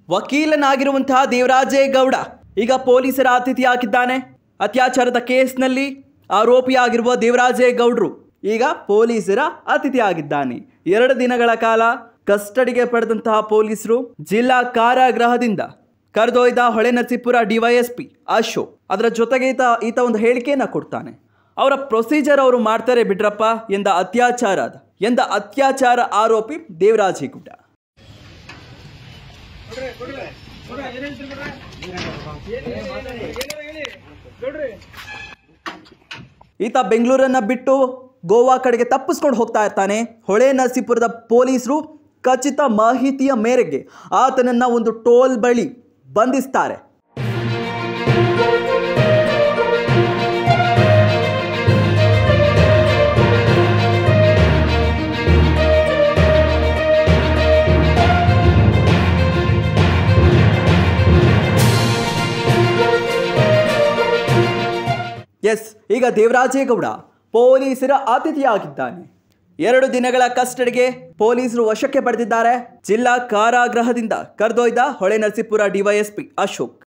ವಕೀಲನಾಗಿರುವಂತಹ ದೇವರಾಜೇಗೌಡ ಈಗ ಪೊಲೀಸರ ಅತಿಥಿಯಾಗಿದ್ದಾನೆ ಅತ್ಯಾಚಾರದ ಕೇಸ್ನಲ್ಲಿ ಆರೋಪಿಯಾಗಿರುವ ದೇವರಾಜೇಗೌಡರು ಈಗ ಪೊಲೀಸರ ಅತಿಥಿಯಾಗಿದ್ದಾನೆ ಎರಡು ದಿನಗಳ ಕಾಲ ಕಸ್ಟಡಿಗೆ ಪಡೆದಂತಹ ಪೊಲೀಸರು ಜಿಲ್ಲಾ ಕಾರಾಗೃಹದಿಂದ ಕರೆದೊಯ್ದ ಹೊಳೆನರಸೀಪುರ ಡಿವೈಎಸ್ಪಿ ಅಶೋಕ್ ಅದರ ಜೊತೆಗೆ ಈತ ಈತ ಒಂದು ಹೇಳಿಕೆಯನ್ನ ಕೊಡ್ತಾನೆ ಅವರ ಪ್ರೊಸೀಜರ್ ಅವರು ಮಾಡ್ತಾರೆ ಬಿಡ್ರಪ್ಪ ಎಂದ ಅತ್ಯಾಚಾರ ಅದ ಎಂದ ಅತ್ಯಾಚಾರ ಆರೋಪಿ ದೇವರಾಜೇಗೌಡ ಈತ ಬೆಂಗಳೂರನ್ನ ಬಿಟ್ಟು ಗೋವಾ ಕಡೆಗೆ ತಪ್ಪಿಸ್ಕೊಂಡು ಹೋಗ್ತಾ ಇರ್ತಾನೆ ಹೊಳೆ ನರಸೀಪುರದ ಪೊಲೀಸರು ಖಚಿತ ಮಾಹಿತಿಯ ಮೇರೆಗೆ ಆತನನ್ನ ಒಂದು ಟೋಲ್ ಬಳಿ ಬಂಧಿಸ್ತಾರೆ ಎಸ್ ಈಗ ದೇವರಾಜೇಗೌಡ ಪೊಲೀಸರ ಅತಿಥಿಯಾಗಿದ್ದಾನೆ ಎರಡು ದಿನಗಳ ಕಸ್ಟಡಿಗೆ ಪೊಲೀಸರು ವಶಕ್ಕೆ ಪಡೆದಿದ್ದಾರೆ ಜಿಲ್ಲಾ ಕಾರಾಗೃಹದಿಂದ ಕರೆದೊಯ್ದ ಹೊಳೆ ನರಸೀಪುರ ಡಿವೈಎಸ್ಪಿ ಅಶೋಕ್